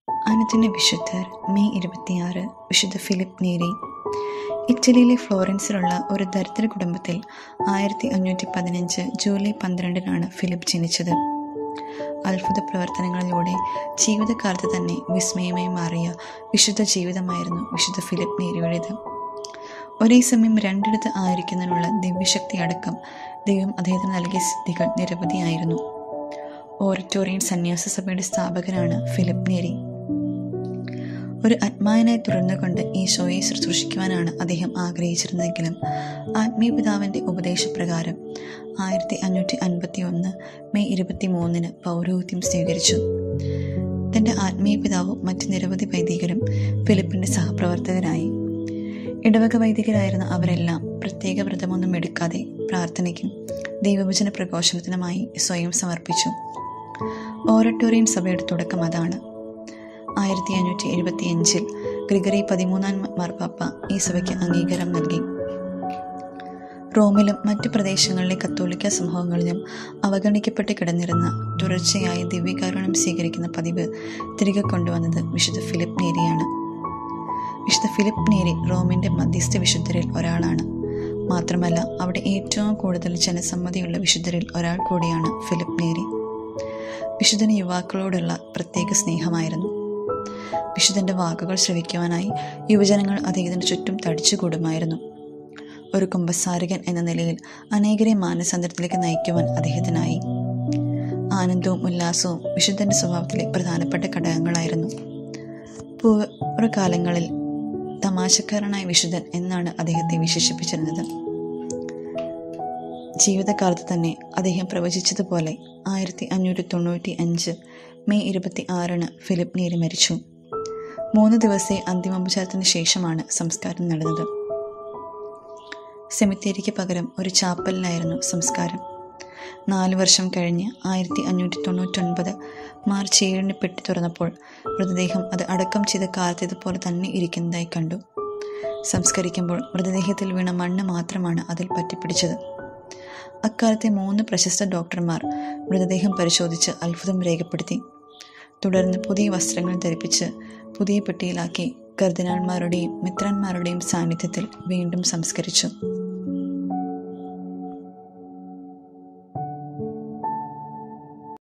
അനുദിന വിശുദ്ധർ മെയ് ഇരുപത്തിയാറ് വിശുദ്ധ ഫിലിപ്പ് നേരി ഇറ്റലിയിലെ ഫ്ലോറൻസിലുള്ള ഒരു ദരിദ്ര കുടുംബത്തിൽ ആയിരത്തി അഞ്ഞൂറ്റി പതിനഞ്ച് ജൂലൈ പന്ത്രണ്ടിനാണ് ഫിലിപ്പ് ജനിച്ചത് അത്ഭുത പ്രവർത്തനങ്ങളിലൂടെ ജീവിതകാലത്ത് തന്നെ വിസ്മയമായി മാറിയ വിശുദ്ധ ജീവിതമായിരുന്നു വിശുദ്ധ ഫിലിപ്പ് നേരിയുടേത് ഒരേ സമയം രണ്ടിടത്ത് ആയിരിക്കുന്നതിനുള്ള ദിവ്യശക്തി അടക്കം ദൈവം അദ്ദേഹത്തിന് നൽകിയ സിദ്ധികൾ നിരവധിയായിരുന്നു ഓററ്റോറിയൻ സന്യാസ സഭയുടെ സ്ഥാപകനാണ് ഫിലിപ്പ് നേരി ഒരു ആത്മാവിനായി തുടർന്നുകൊണ്ട് ഈശോയെ ശുശ്രൂഷിക്കുവാനാണ് അദ്ദേഹം ആഗ്രഹിച്ചിരുന്നതെങ്കിലും ആത്മീയ പിതാവിൻ്റെ ഉപദേശപ്രകാരം ആയിരത്തി അഞ്ഞൂറ്റി അൻപത്തി ഒന്ന് മെയ് ഇരുപത്തി മൂന്നിന് പൗരോഹിത്യം സ്വീകരിച്ചു തൻ്റെ ആത്മീയ പിതാവും മറ്റ് നിരവധി വൈദികരും ഫിലിപ്പിൻ്റെ സഹപ്രവർത്തകരായി ഇടവക വൈദികരായിരുന്ന അവരെല്ലാം പ്രത്യേക വ്രതമൊന്നും എടുക്കാതെ പ്രാർത്ഥനയ്ക്കും ദൈവവചന പ്രഘോഷണത്തിനുമായി സ്വയം സമർപ്പിച്ചു ഓറട്ടോറിയൻ സഭയുടെ തുടക്കം അതാണ് ആയിരത്തി അഞ്ഞൂറ്റി എഴുപത്തി അഞ്ചിൽ ഗ്രിഗറി പതിമൂന്നാം മാർപ്പാപ്പ ഈ സഭയ്ക്ക് അംഗീകാരം നൽകി റോമിലും മറ്റു പ്രദേശങ്ങളിലെ കത്തോലിക്ക സമൂഹങ്ങളിലും അവഗണിക്കപ്പെട്ട് കിടന്നിരുന്ന തുടർച്ചയായ ദിവ്യകാരുണ്യം സ്വീകരിക്കുന്ന പതിവ് തിരികെ കൊണ്ടുവന്നത് വിശുദ്ധ ഫിലിപ്പ് നേരിയാണ് വിശുദ്ധ ഫിലിപ്പ് നേരി റോമിൻ്റെ മധ്യസ്ഥ വിശുദ്ധരിൽ ഒരാളാണ് മാത്രമല്ല അവിടെ ഏറ്റവും കൂടുതൽ ജനസമ്മതിയുള്ള വിശുദ്ധരിൽ ഒരാൾ കൂടിയാണ് ഫിലിപ്പ് നേരി വിശുദ്ധന് യുവാക്കളോടുള്ള പ്രത്യേക സ്നേഹമായിരുന്നു വിശുദ്ധൻ്റെ വാക്കുകൾ ശ്രവിക്കുവാനായി യുവജനങ്ങൾ അദ്ദേഹത്തിന് ചുറ്റും തടിച്ചുകൂടുമായിരുന്നു ഒരു കുമ്പസാരികൻ എന്ന നിലയിൽ അനേകരെ മാനസാന്തരത്തിലേക്ക് നയിക്കുവാൻ അദ്ദേഹത്തിനായി ആനന്ദവും ഉല്ലാസവും വിശുദ്ധൻ്റെ സ്വഭാവത്തിലെ പ്രധാനപ്പെട്ട ഘടകങ്ങളായിരുന്നു പൂർവ്വകാലങ്ങളിൽ തമാശക്കാരനായ വിശുദ്ധൻ എന്നാണ് അദ്ദേഹത്തെ വിശേഷിപ്പിച്ചിരുന്നത് ജീവിതകാലത്ത് തന്നെ അദ്ദേഹം പ്രവചിച്ചതുപോലെ ആയിരത്തി അഞ്ഞൂറ്റി തൊണ്ണൂറ്റി അഞ്ച് മെയ് ഇരുപത്തി ആറിന് ഫിലിപ്പ് നേരി മരിച്ചു മൂന്ന് ദിവസത്തെ അന്തിമോപചാരത്തിന് ശേഷമാണ് സംസ്കാരം നടന്നത് സെമിത്തേരിക്ക് പകരം ഒരു ചാപ്പലിലായിരുന്നു സംസ്കാരം നാല് വർഷം കഴിഞ്ഞ് ആയിരത്തി അഞ്ഞൂറ്റി തൊണ്ണൂറ്റൊൻപത് മാർച്ച് ഏഴിന് പെട്ടി തുറന്നപ്പോൾ മൃതദേഹം അത് അടക്കം ചെയ്ത കാലത്തേതുപോലെ തന്നെ ഇരിക്കുന്നതായി കണ്ടു സംസ്കരിക്കുമ്പോൾ മൃതദേഹത്തിൽ വീണ മണ്ണ് മാത്രമാണ് അതിൽ പറ്റിപ്പിടിച്ചത് അക്കാലത്തെ മൂന്ന് പ്രശസ്ത ഡോക്ടർമാർ മൃതദേഹം പരിശോധിച്ച് അത്ഭുതം രേഖപ്പെടുത്തി തുടർന്ന് പുതിയ വസ്ത്രങ്ങൾ ധരിപ്പിച്ച് പുതിയ പെട്ടിയിലാക്കി കർദിനാൾമാരുടെയും മിത്രന്മാരുടെയും സാന്നിധ്യത്തിൽ വീണ്ടും സംസ്കരിച്ചു